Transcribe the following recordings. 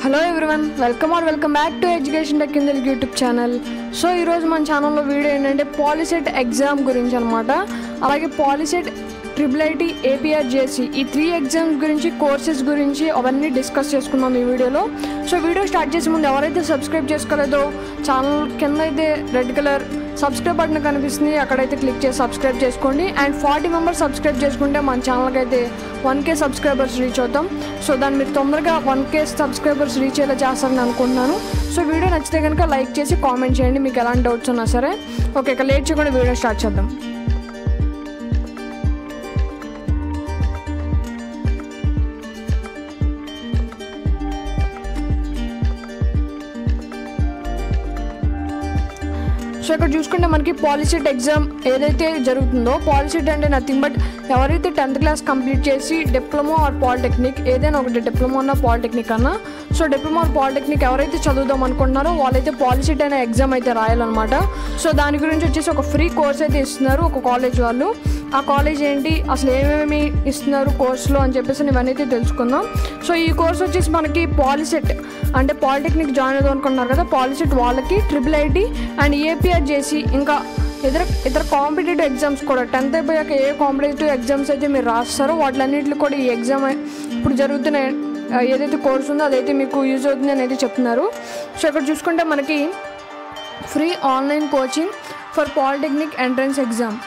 hello everyone welcome or welcome back to education tech in Telugu YouTube channel so ఈరోజు మన ఛానల్లో video ఏంటంటే POLYCET exam గురించి అనమాట అలాగే POLYCET triple IT APR JC ఈ త్రీ ఎగ్జామ్స్ గురించి కోర్సెస్ గురించి అవన్నీ డిస్కస్ చేసుకున్నాం ఈ వీడియోలో సో వీడియో స్టార్ట్ చేసే ముందు ఎవరైతే సబ్స్క్రైబ్ చేసుకోలేదో ఛానల్ కింద అయితే రెడ్ కలర్ సబ్స్క్రైబ్ బటన్ కనిపిస్తుంది అక్కడైతే క్లిక్ చేసి సబ్స్క్రైబ్ చేసుకోండి అండ్ ఫార్టీ మెంబర్స్ సబ్స్క్రైబ్ చేసుకుంటే మన ఛానల్కి అయితే వన్ కే సబ్స్క్రైబర్స్ రీచ్ అవుతాం సో దాన్ని మీరు తొందరగా వన్ కే సబ్స్క్రైబర్స్ రీచ్ అయ్యేలా చేస్తారని అనుకుంటున్నాను సో వీడియో నచ్చితే కనుక లైక్ చేసి కామెంట్ చేయండి మీకు ఎలాంటి డౌట్స్ ఉన్నా సరే ఓకే ఇక లేట్ చేయకుండా వీడియో స్టార్ట్ చేద్దాం సో ఇక్కడ చూసుకుంటే మనకి పాలిసెట్ ఎగ్జామ్ ఏదైతే జరుగుతుందో పాలిసెట్ అంటే నథింగ్ బట్ ఎవరైతే టెన్త్ క్లాస్ కంప్లీట్ చేసి డిప్లొమా ఆర్ పాలిటెక్నిక్ ఏదైనా ఒకటి డిప్లొమా అన్న పాలిటెక్నిక్ అన్న సో డిప్లొమా ఆర్ పాలిటెక్నిక్ ఎవరైతే చదువుదాం అనుకుంటున్నారో వాళ్ళైతే పాలిసెట్ అనే ఎగ్జామ్ అయితే రాయాలన్నమాట సో దాని గురించి వచ్చేసి ఒక ఫ్రీ కోర్స్ అయితే ఇస్తున్నారు ఒక కాలేజ్ వాళ్ళు ఆ కాలేజ్ ఏంటి అసలు ఏమేమి ఇస్తున్నారు కోర్సులో అని చెప్పేసి ఇవన్నీ అయితే తెలుసుకుందాం సో ఈ కోర్స్ వచ్చేసి మనకి పాలిసెట్ అంటే పాలిటెక్నిక్ జాయిన్ అవుదాం అనుకున్నారు కదా పాలిసెట్ వాళ్ళకి ట్రిపుల్ ఐటీ అండ్ ఏపీఆర్ చేసి ఇంకా ఇతర ఇతర కాంపిటేటివ్ ఎగ్జామ్స్ కూడా టెన్త్ అయిపోయాక ఏ కాంపిటేటివ్ ఎగ్జామ్స్ అయితే మీరు రాస్తారో వాటిలన్నింటిలో కూడా ఈ ఎగ్జామ్ ఇప్పుడు జరుగుతున్న ఆ, ఏదైతే కోర్స్ ఉందో అదైతే మీకు యూజ్ అవుతుంది అని అయితే చెప్తున్నారు సో ఇక్కడ చూసుకుంటే మనకి free online coaching for polytechnic entrance exam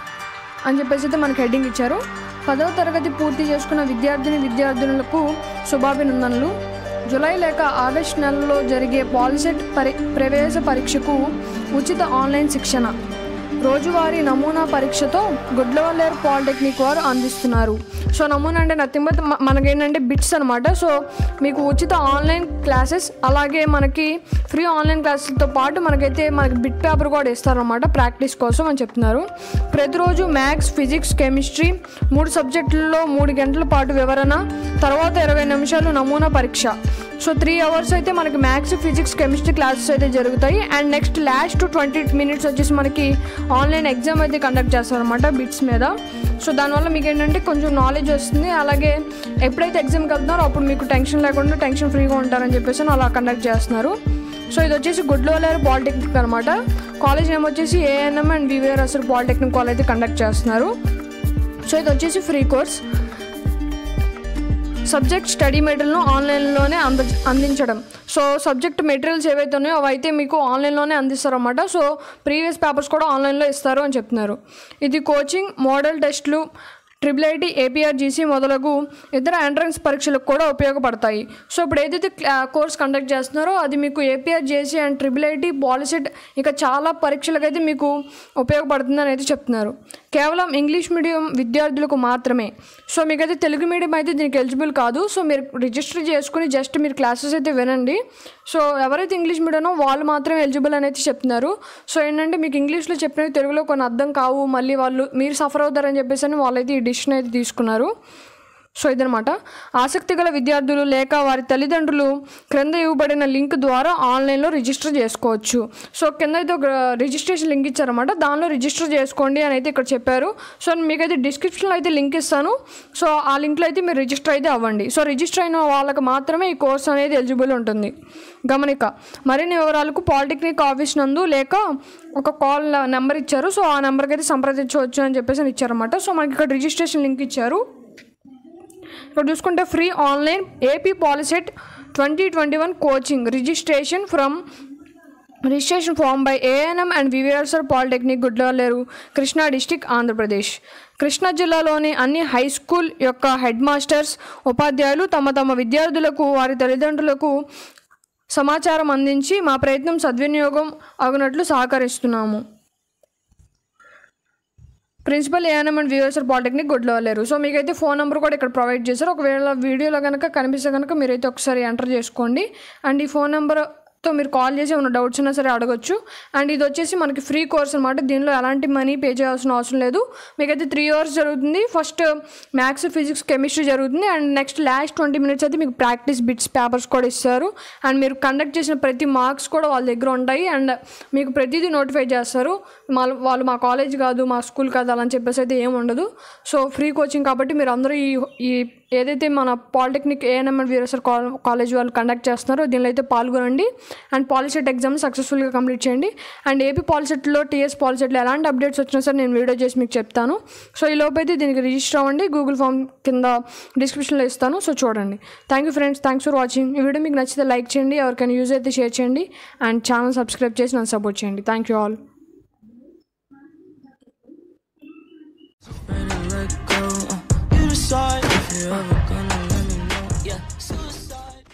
అని చెప్పేసి అయితే మనకి హెడ్డింగ్ ఇచ్చారు పదవ తరగతి పూర్తి చేసుకున్న విద్యార్థిని విద్యార్థినులకు శుభాభినందనలు జూలై లేక ఆగస్ట్ నెలలో జరిగే పాలిసెట్ పరి ప్రవేశ పరీక్షకు ఉచిత ఆన్లైన్ శిక్షణ రోజువారీ నమూనా పరీక్షతో గుడ్లవల్లేరు పాలిటెక్నిక్ వారు అందిస్తున్నారు సో నమూనా అంటే నథింగ్ బట్ మనకేంటంటే బిట్స్ అనమాట సో మీకు ఉచిత ఆన్లైన్ క్లాసెస్ అలాగే మనకి ఫ్రీ ఆన్లైన్ క్లాసులతో పాటు మనకైతే మనకి బిట్ పేపర్ కూడా ఇస్తారనమాట ప్రాక్టీస్ కోసం అని చెప్తున్నారు ప్రతిరోజు మ్యాథ్స్ ఫిజిక్స్ కెమిస్ట్రీ మూడు సబ్జెక్టుల్లో మూడు గంటల పాటు వివరణ తర్వాత ఇరవై నిమిషాలు నమూనా పరీక్ష సో త్రీ అవర్స్ అయితే మనకి మ్యాథ్స్ ఫిజిక్స్ కెమిస్ట్రీ క్లాసెస్ అయితే జరుగుతాయి and next last twenty minutes వచ్చేసి మనకి ఆన్లైన్ ఎగ్జామ్ అయితే కండక్ట్ చేస్తారనమాట బిట్స్ మీద సో దానివల్ల మీకు ఏంటంటే కొంచెం నాలెడ్జ్ వస్తుంది అలాగే ఎప్పుడైతే ఎగ్జామ్కి వెళ్తున్నారో అప్పుడు మీకు టెన్షన్ లేకుండా టెన్షన్ ఫ్రీగా ఉంటారని చెప్పేసి అలా కండక్ట్ చేస్తున్నారు సో ఇది వచ్చేసి గుడ్లోలేరు పాలిటెక్నిక్ అనమాట కాలేజ్ నేమ్ వచ్చేసి ఏఎన్ఎం అండ్ వివిఆర్ అసలు పాలిటెక్నిక్ కాలేజ్ అయితే కండక్ట్ చేస్తున్నారు సో ఇది వచ్చేసి ఫ్రీ కోర్స్ సబ్జెక్ట్ స్టడీ మెటీరియల్ను ఆన్లైన్లోనే అంద అందించడం సో సబ్జెక్ట్ మెటీరియల్స్ ఏవైతే ఉన్నాయో అవి అయితే మీకు ఆన్లైన్లోనే అందిస్తారన్నమాట సో ప్రీవియస్ పేపర్స్ కూడా ఆన్లైన్లో ఇస్తారు అని చెప్తున్నారు ఇది కోచింగ్ మోడల్ టెస్ట్లు ట్రిపుల్ ఐటీ ఏపీఆర్ జీసీ మొదలగు ఇతర ఎంట్రన్స్ పరీక్షలకు కూడా ఉపయోగపడతాయి సో ఇప్పుడు ఏదైతే కోర్స్ కండక్ట్ చేస్తున్నారో అది మీకు APR JC and triple IT POLYCET ఇక చాలా పరీక్షలకైతే మీకు ఉపయోగపడుతుందని అయితే చెప్తున్నారు కేవలం ఇంగ్లీష్ మీడియం విద్యార్థులకు మాత్రమే సో మీకైతే తెలుగు మీడియం అయితే దీనికి ఎలిజిబుల్ కాదు సో మీరు రిజిస్టర్ చేసుకుని జస్ట్ మీరు క్లాసెస్ అయితే వినండి సో ఎవరైతే ఇంగ్లీష్ మీడియమో వాళ్ళు మాత్రమే ఎలిజిబుల్ అని అయితే చెప్తున్నారు సో ఏంటంటే మీకు ఇంగ్లీష్లో చెప్పినవి తెలుగులో కొన్ని అర్థం కావు మళ్ళీ వాళ్ళు మీరు సఫర్ అవుతారని చెప్పేసి అని వాళ్ళైతే ఈ డిసిషన్ అయితే తీసుకున్నారు సో ఇదనమాట ఆసక్తి గల విద్యార్థులు లేక వారి తల్లిదండ్రులు క్రింద ఇవ్వబడిన లింక్ ద్వారా ఆన్లైన్లో రిజిస్టర్ చేసుకోవచ్చు సో కింద అయితే ఒక రిజిస్ట్రేషన్ లింక్ ఇచ్చారన్నమాట దానిలో రిజిస్టర్ చేసుకోండి అని అయితే ఇక్కడ చెప్పారు సో మీకైతే డిస్క్రిప్షన్లో అయితే లింక్ ఇస్తాను సో ఆ లింక్లో అయితే మీరు రిజిస్టర్ అయితే అవ్వండి సో రిజిస్టర్ అయిన వాళ్ళకి మాత్రమే ఈ కోర్స్ అనేది ఎలిజిబుల్ ఉంటుంది గమనిక మరిన్ని వివరాలకు పాలిటెక్నిక్ ఆఫీస్ నందు లేక ఒక కాల్ నెంబర్ ఇచ్చారు సో ఆ నెంబర్కి అయితే సంప్రదించవచ్చు అని చెప్పేసి అని ఇచ్చారన్నమాట సో మనకి ఇక్కడ రిజిస్ట్రేషన్ లింక్ ఇచ్చారు ఇక్కడ చూసుకుంటే free online AP POLYCET twenty twenty one coaching registration from registration form by ANM and VVRSR polytechnic Gudlavalleru Krishna district Andhra Pradesh Krishna జిల్లాలోని అన్ని హై స్కూల్ యొక్క హెడ్ మాస్టర్స్ ఉపాధ్యాయులు తమ తమ విద్యార్థులకు వారి తల్లిదండ్రులకు సమాచారం అందించి మా ప్రయత్నం సద్వినియోగం అగునట్లు సహకరిస్తున్నాము principal ANM and VVRSR polytechnic Gudlavalleru so మీకైతే ఫోన్ నెంబర్ కూడా ఇక్కడ ప్రొవైడ్ చేశారు ఒకవేళ వీడియోలో కనుక కనిపిస్తే కనుక మీరైతే ఒకసారి ఎంటర్ చేసుకోండి అండ్ ఈ ఫోన్ నెంబర్ తో మీరు కాల్ చేసి ఏమైనా డౌట్స్ ఉన్నా సరే అడగొచ్చు అండ్ ఇది వచ్చేసి మనకి ఫ్రీ కోర్స్ అనమాట దీనిలో ఎలాంటి మనీ పే చేయాల్సిన అవసరం లేదు మీకైతే త్రీ అవర్స్ జరుగుతుంది ఫస్ట్ మ్యాథ్స్ ఫిజిక్స్ కెమిస్ట్రీ జరుగుతుంది and next last twenty minutes అయితే మీకు ప్రాక్టీస్ బిట్స్ పేపర్స్ కూడా ఇస్తారు అండ్ మీరు కండక్ట్ చేసిన ప్రతి మార్క్స్ కూడా వాళ్ళ దగ్గర ఉంటాయి అండ్ మీకు ప్రతిదీ నోటిఫై చేస్తారు మా వాళ్ళు మా కాలేజ్ కాదు మా స్కూల్ కాదు అలా అని చెప్పేసి అయితే ఏమి ఉండదు సో ఫ్రీ కోచింగ్ కాబట్టి మీరు అందరూ ఈ ఈ ఏదైతే మన పాలిటెక్నిక్ ఏఎన్ఎంఎల్ వీరేశ్వర్ కాలేజ్ వాళ్ళు కండక్ట్ చేస్తున్నారో దీనిలో అయితే పాల్గొనండి అండ్ పాలిసెట్ ఎగ్జామ్ సక్సెస్ఫుల్గా కంప్లీట్ చేయండి అండ్ ఏపీ పాలిసెట్లో టీఎస్ పాలిసెట్లో ఎలాంటి అప్డేట్స్ వచ్చినా సరే నేను వీడియో చేసి మీకు చెప్తాను సో ఈ లోపు అయితే దీనికి రిజిస్టర్ అవ్వండి గూగుల్ ఫామ్ కింద డిస్క్రిప్షన్లో ఇస్తాను సో చూడండి thank you friends thanks for watching ఈ వీడియో మీకు నచ్చితే లైక్ చేయండి ఎవరికైనా యూజ్ అయితే షేర్ చేయండి అండ్ ఛానల్ సబ్స్క్రైబ్ చేసి నన్ను సపోర్ట్ చేయండి thank you all When I look